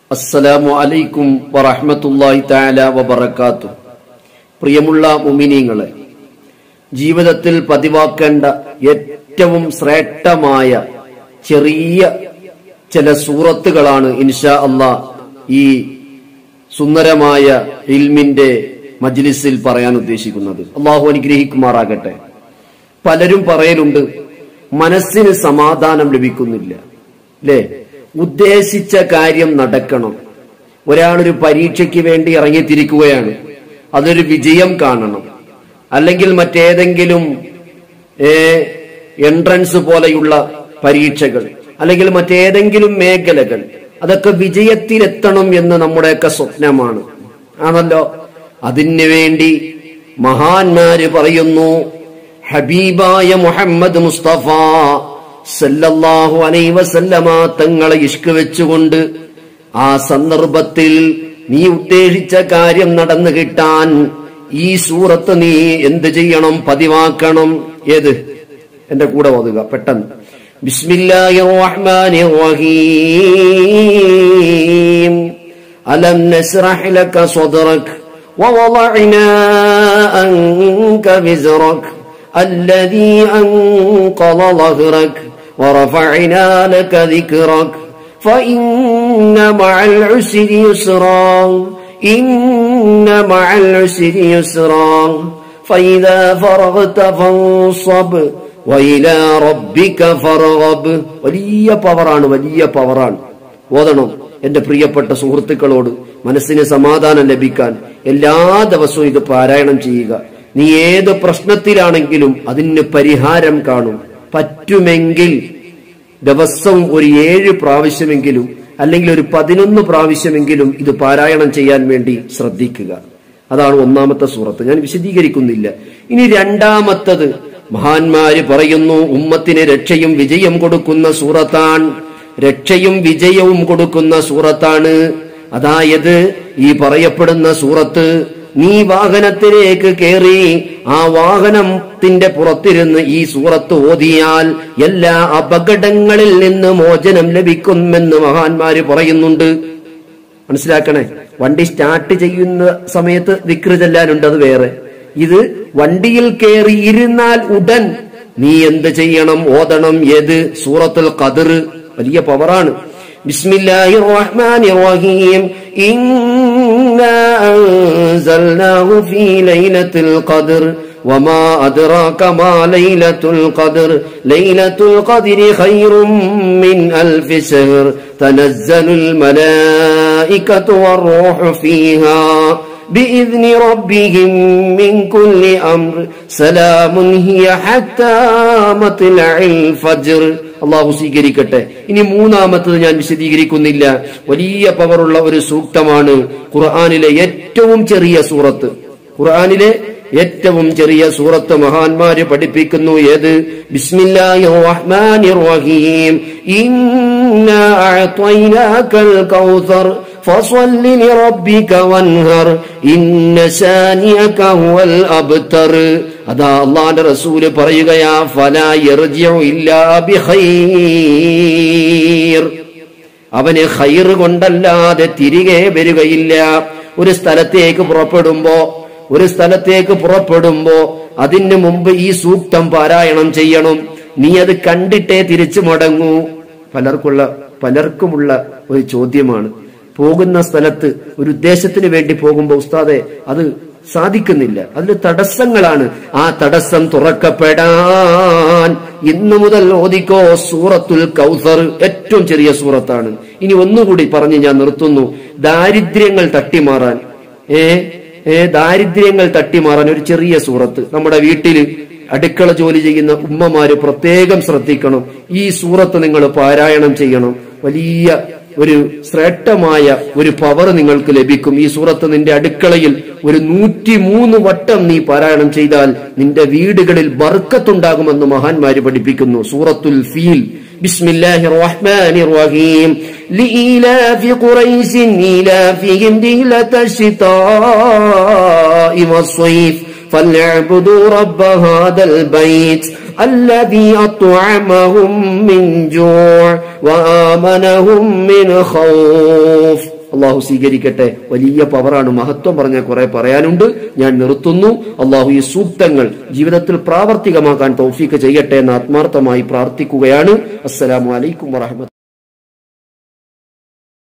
അസ്സലാമു അലൈക്കും വറഹ്മത്തുള്ളാഹി തആല വബറകാത്തു പ്രിയമുള്ള മുമിനീങ്ങളെ ജീവിതത്തിൽ പതിവാക്കേണ്ട ഏറ്റവും ശ്രേഷ്ഠമായ ചെറിയ ചില സൂറത്തുകളാണ് ഇൻഷാ അള്ളാ ഈ സുന്ദരമായ ഇൽമിന്റെ മജ്ലിസിൽ പറയാൻ ഉദ്ദേശിക്കുന്നത് അള്ളാഹു അനുഗ്രഹിക്കുമാറാകട്ടെ പലരും പറയലുണ്ട് മനസ്സിന് സമാധാനം ലഭിക്കുന്നില്ല അല്ലേ ഉദ്ദേശിച്ച കാര്യം നടക്കണം ഒരാളൊരു പരീക്ഷയ്ക്ക് വേണ്ടി ഇറങ്ങിത്തിരിക്കുകയാണ് അതൊരു വിജയം കാണണം അല്ലെങ്കിൽ മറ്റേതെങ്കിലും എൻട്രൻസ് പോലെയുള്ള പരീക്ഷകൾ അല്ലെങ്കിൽ മറ്റേതെങ്കിലും മേഖലകൾ അതൊക്കെ വിജയത്തിലെത്തണം എന്ന് നമ്മുടെയൊക്കെ സ്വപ്നമാണ് ആണല്ലോ അതിനു വേണ്ടി മഹാന്മാര് പറയുന്നു ഹബീബായ മുഹമ്മദ് മുസ്തഫ സല്ലല്ലാഹു അലൈ വസല്ലമ തങ്ങളെ ഇഷ്ക് വെച്ചുകൊണ്ട് ആ സന്ദർഭത്തിൽ നീ ഉദ്ദേശിച്ച കാര്യം നടന്നു കിട്ടാൻ ഈ സൂറത്ത് നീ എന്ത് ചെയ്യണം പതിവാക്കണം ഏത് എന്റെ കൂടെ ഓതുക പെട്ടെന്ന് ബിസ്മില്ലാഹിർ റഹ്മാനിർ റഹീം അലം നസ്റഹ് ലക സദ്റക് ووضعنا عنك وزرك الذي أنقض ظهرك ورفعنا لك ذكرك فإن مع العسر يسرا إن مع العسر يسرا فإذا فرغت فانصب وإلى ربك فارغب വലിയ പവറാണ് വലിയ പവറാണ് ഓതണം എന്റെ പ്രിയപ്പെട്ട സുഹൃത്തുക്കളോട് മനസ്സിന് സമാധാനം ലഭിക്കാൻ എല്ലാ ദിവസവും ഇത് പാരായണം ചെയ്യുക നീ ഏത് പ്രശ്നത്തിലാണെങ്കിലും അതിന് പരിഹാരം കാണും പറ്റുമെങ്കിൽ ദിവസവും ഒരു ഏഴ് പ്രാവശ്യമെങ്കിലും അല്ലെങ്കിൽ ഒരു പതിനൊന്ന് പ്രാവശ്യമെങ്കിലും ഇത് പാരായണം ചെയ്യാൻ വേണ്ടി ശ്രദ്ധിക്കുക അതാണ് ഒന്നാമത്തെ സൂറത്ത് ഞാൻ വിശദീകരിക്കുന്നില്ല ഇനി രണ്ടാമത്തത് മഹാന്മാര് പറയുന്നു ഉമ്മത്തിന് രക്ഷയും വിജയം കൊടുക്കുന്ന സൂറത്താൻ രക്ഷയും വിജയവും കൊടുക്കുന്ന സൂറത്താണ് അതായത് ഈ പറയപ്പെടുന്ന സൂറത്ത് നീ വാഹനത്തിലേക്ക് കയറി ആ വാഹനത്തിന്റെ പുറത്തിരുന്ന് ഈ സൂറത്ത് ഓതിയാൽ എല്ലാ അപകടങ്ങളിൽ നിന്ന് മോചനം ലഭിക്കുമെന്ന് മഹാന്മാര് പറയുന്നുണ്ട് മനസ്സിലാക്കണേ വണ്ടി സ്റ്റാർട്ട് ചെയ്യുന്ന സമയത്ത് വിക്ര ചെല്ലാനുണ്ട് അത് വേറെ ഇത് വണ്ടിയിൽ കയറി ഇരുന്നാൽ ഉടൻ നീ എന്ത് ചെയ്യണം ഓതണം ഏത് സൂറത്തുൽ ഖദർ വലിയ പവറാണ് ബിസ്മില്ലാഹിർ റഹ്മാനിർ റഹീം ഇന്നാ അൻസൽനാഹു ഫീ ലൈലത്തുൽ ഖദർ وما أدراك ما ليلة القدر ليلة القدر خير من ألف شهر تنزل الملائكة والروح فيها بإذن ربهم من كل أمر سلام هي حتى مطلع الفجر അള്ളാഹു സ്വീകരിക്കട്ടെ ഇനി മൂന്നാമത്തത് ഞാൻ വിശദീകരിക്കുന്നില്ല വലിയ പവറുള്ള ഒരു സൂക്തമാണ് ഖുർആാനിലെ ഏറ്റവും ചെറിയ സൂറത്ത് ഖുർആാനിലെ ഏറ്റവും ചെറിയ സൂറത്ത് മഹാന്മാര് പഠിപ്പിക്കുന്നു ഏത് ബിസ്മില്ലാഹിർ റഹ്മാനിർ റഹീം ഇന്നാ അഅതൈനാകൽ കൗസർ فصل لربك وانهر إن شانئك هو الأبتر അതാ അള്ളാന്റെ റസൂല് പറയുകയാ ഫലാ യർജിഉ ഇല്ലാ ബിഖൈർ അവന് ഖൈർ കൊണ്ടല്ലാതെ തിരികെ വരികയില്ല ഒരു സ്ഥലത്തേക്ക് പുറപ്പെടുമ്പോ ഒരു സ്ഥലത്തേക്ക് പുറപ്പെടുമ്പോ അതിന് മുമ്പ് ഈ സൂക്തം പാരായണം ചെയ്യണം നീ അത് കണ്ടിട്ടേ തിരിച്ചു മടങ്ങൂ പലർക്കുള്ള പലർക്കുമുള്ള ഒരു ചോദ്യമാണ് പോകുന്ന സ്ഥലത്ത് ഒരു ഉദ്ദേശത്തിന് വേണ്ടി പോകുമ്പോൾ ഉസ്താദെ അത് സാധിക്കുന്നില്ല അതിന് തടസ്സങ്ങളാണ് ആ തടസ്സം തുറക്കപ്പെടാൻ ഇന്നു മുതൽ ഓദിക്കോ സൂറത്തുൽ കൗസർ ഏറ്റവും ചെറിയ സൂറത്താണ് ഇനി ഒന്നുകൂടി പറഞ്ഞ് ഞാൻ നിർത്തുന്നു ദാരിദ്ര്യങ്ങൾ തട്ടിമാറാൻ ഏ ഏ ദാരിദ്ര്യങ്ങൾ തട്ടിമാറാൻ ഒരു ചെറിയ സൂറത്ത് നമ്മുടെ വീട്ടില് അടുക്കള ജോലി ചെയ്യുന്ന ഉമ്മമാര് പ്രത്യേകം ശ്രദ്ധിക്കണം ഈ സൂറത്ത് നിങ്ങൾ പാരായണം ചെയ്യണം വലിയ ഒരു ശ്രേഷ്ഠമായ ഒരു പവർ നിങ്ങൾക്ക് ലഭിക്കും ഈ സൂറത്ത് നിന്റെ അടുക്കളയിൽ ഒരു നൂറ്റി മൂന്ന് വട്ടം നീ പാരായണം ചെയ്താൽ നിന്റെ വീടുകളിൽ ബർക്കത്തുണ്ടാകുമെന്ന് മഹാന്മാര് പഠിപ്പിക്കുന്നു സൂറത്തുൽ ഫീൽ بسم الله الرحمن الرحيم لإيلاف قريش إيلافهم رحلة الشتاء والصيف فليعبدوا رب هذا البيت الذي أطعمهم من جوع وآمنهم من خوف അള്ളാഹു സ്വീകരിക്കട്ടെ വലിയ പവറാണ് മഹത്വം പറഞ്ഞ കുറെ പറയാനുണ്ട് ഞാൻ നിർത്തുന്നു അള്ളാഹു ഈ സൂക്തങ്ങൾ ജീവിതത്തിൽ പ്രാവർത്തികമാക്കാൻ തൗഫീക്ക് ചെയ്യട്ടെ എന്ന് ആത്മാർത്ഥമായി പ്രാർത്ഥിക്കുകയാണ് അസ്സലാമു അലൈക്കും വറഹമത്ത്